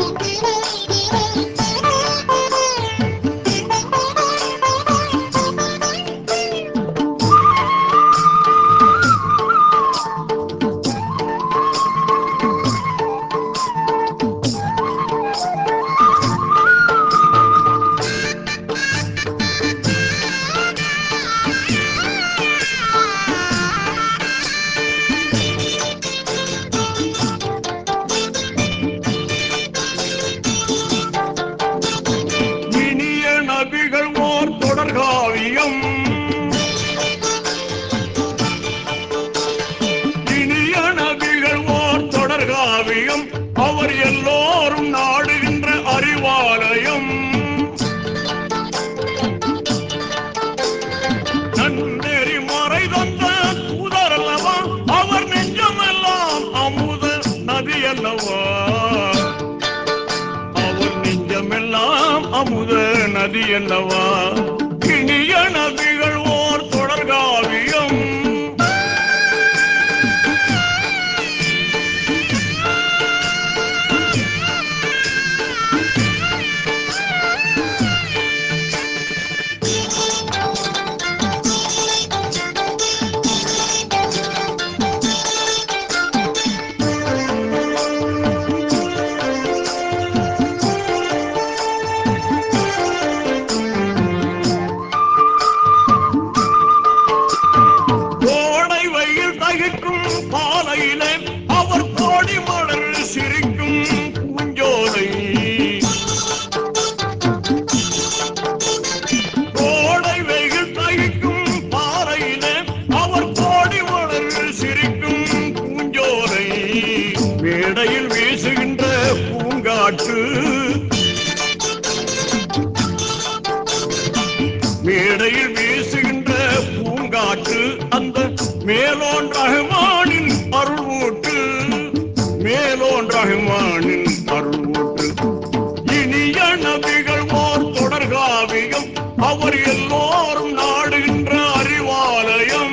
இனிய நபிகள் ஓர் தொடர்காவியம் இனிய நபிகள் ஓர் தொடர்காவியம் அவர் எல்லோரும் நாடுகின்ற அறிவாலயம் நன்னெறி மறை தந்த தூதரல்லவா அவர் நெஞ்சமெல்லாம் அமுத நதி அல்லவா அவர் நெஞ்சமெல்லாம் அமுத நதி அல்லவா இனிய நபிகள் ஓர் தொடர்காவியம் கோடை வெயில் தகிக்கும் பாலையிலே அவர் கோடி மலர் சிரிக்கும் பூஞ்சோலை கோடை வெயில் தகிக்கும் பாறையிலே அவர் கோடி மலர் சிரிக்கும் பூஞ்சோலை மேடையில் வீசுகின்ற பூங்காற்று மேடையில் வீசுகின்ற பூங்காற்று அந்த மேலோன் ரஹ்மானின் அருள்வூட்டு மேலோன் ரஹ்மானின் அருள்வூட்டு இனிய நபிகள் ஓர் தொடர்காவியம் அவர் எல்லோரும் நாடுகின்ற அறிவாலயம்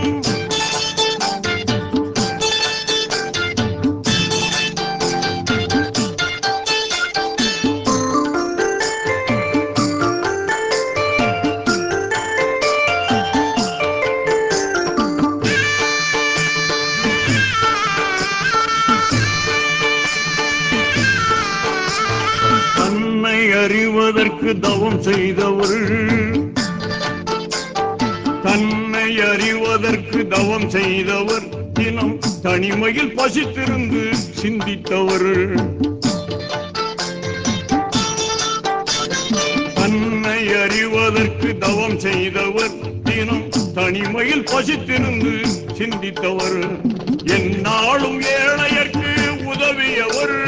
தன்னை அறிவதற்கு தவம் செய்தவர் தன்னை அறிவதற்கு தவம் செய்தவர் தினம் தனிமையில் பசித்திருந்து சிந்தித்தவர் தன்னை அறிவதற்கு தவம் செய்தவர் தினம் தனிமையில் பசித்திருந்து சிந்தித்தவர் எந்நாளும் ஏழையர்க்கு உதவியவர்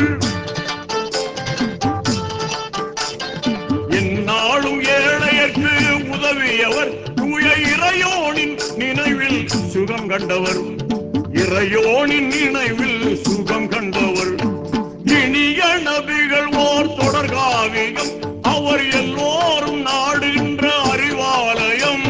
எந்நாளும் ஏழையர்க்கு உதவியவர் தூய இறையோனின் நினைவில் சுகம் கண்டவர் இறையோனின் நினைவில் சுகம் கண்டவர் இனிய நபிகள் ஓர் தொடர்காவியம் அவர் எல்லோரும் நாடுகின்ற அறிவாலயம்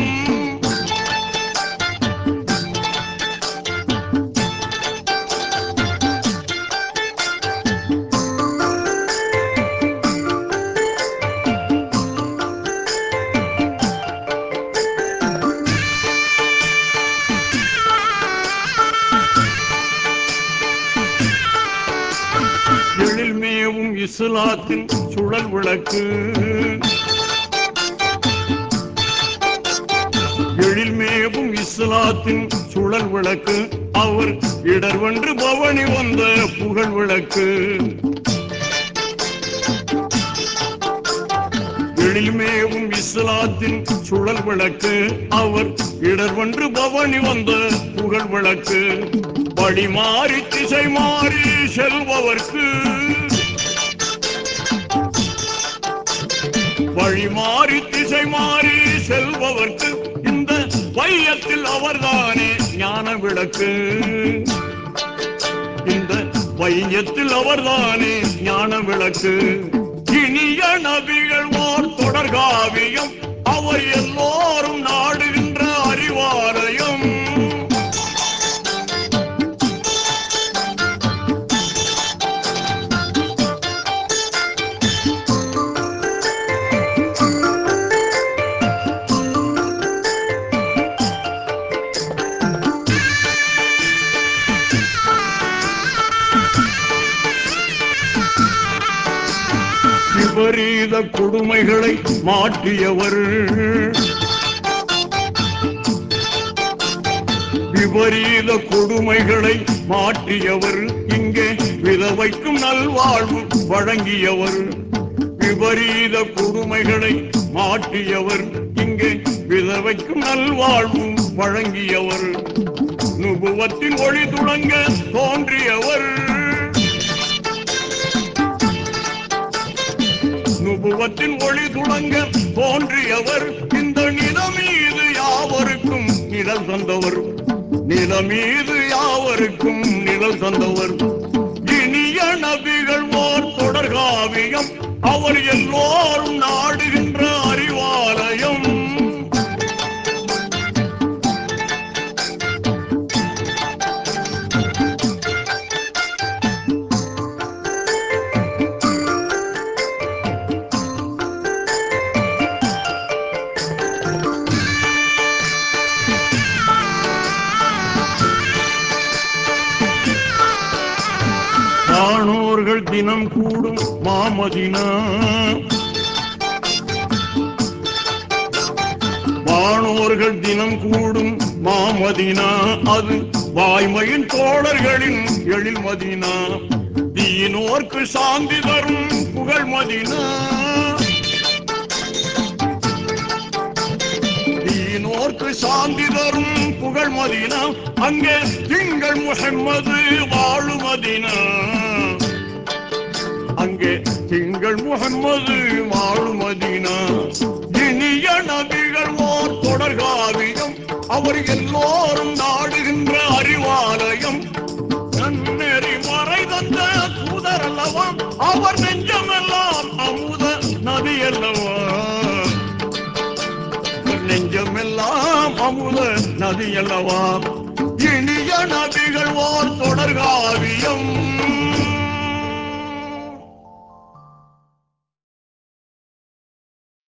எழில்மேவும் இஸ்லாத்தின் சுழல் விளக்கு எழில்மேவும் இஸ்லாத்தின் சுழல் விளக்கு அவர் இடர்வென்று பவனி வந்த புகழ் விளக்கு எழில்மேவும் இஸ்லாத்தின் சுழல் விளக்கு அவர் இடர்வென்று பவனி வந்த புகழ் விளக்கு வழி மாறி திசை மாறி செல்பவர்க்கு வழி மாறி திசை மாறி செல்பவர்க்கு இந்த வையத்தில் அவர்தானே ஞான விளக்கு இந்த வையத்தில் அவர்தானே ஞான விளக்கு இனிய நபிகள் ஓர் தொடர்காவியம் அவர் எல்லோரும் நாடுகின்ற அறிவாலயம் விபரீத கொடுமைகளை மாற்றியவர் விபரீத கொடுமைகளை மாற்றியவர் இங்கே விதவைக்கும் நல்வாழ்வு வழங்கியவர் விபரீத கொடுமைகளை மாற்றியவர் இங்கே விதவைக்கும் நல்வாழ்வு வழங்கியவர் நுபுவத்தின் ஒளி துளங்க தோன்றியவர் நுபுவத்தின் ஒளி துளங்க தோன்றியவர் இந்த நிலமீது யாவருக்கும் நிழல் தந்தவர் நிலமீது யாவருக்கும் நிழல் தந்தவர் இனிய நபிகள் ஓர் தொடர்காவியம் அவர் எல்லோரும் நாடுகின்ற அறிவாலயம் வானோர்கள் தினம் கூடும் மாமதினா வானோர்கள் தினம் கூடும் மாமதினா அது வாய்மையின் தோழர்களின் எழில் மதினா தீனோர்க்கு சாந்தி தரும் புகழ் மதினா தீனோர்க்கு சாந்தி தரும் புகழ் மதினா அங்கே திங்கள் முகம்மது வாழும் மதினா அங்கே திங்கள் முகம்மது வாழும் மதினா இனிய நபிகள் ஓர் தொடர்காவியம் அவர் எல்லோரும் நாடுகின்ற அறிவாலயம் நன்னெறி மறை தந்த தூதர் அல்லவா அவர் நெஞ்சமெல்லாம் அமுத நதி அல்லவா நெஞ்சமெல்லாம் அமுத நதி அல்லவா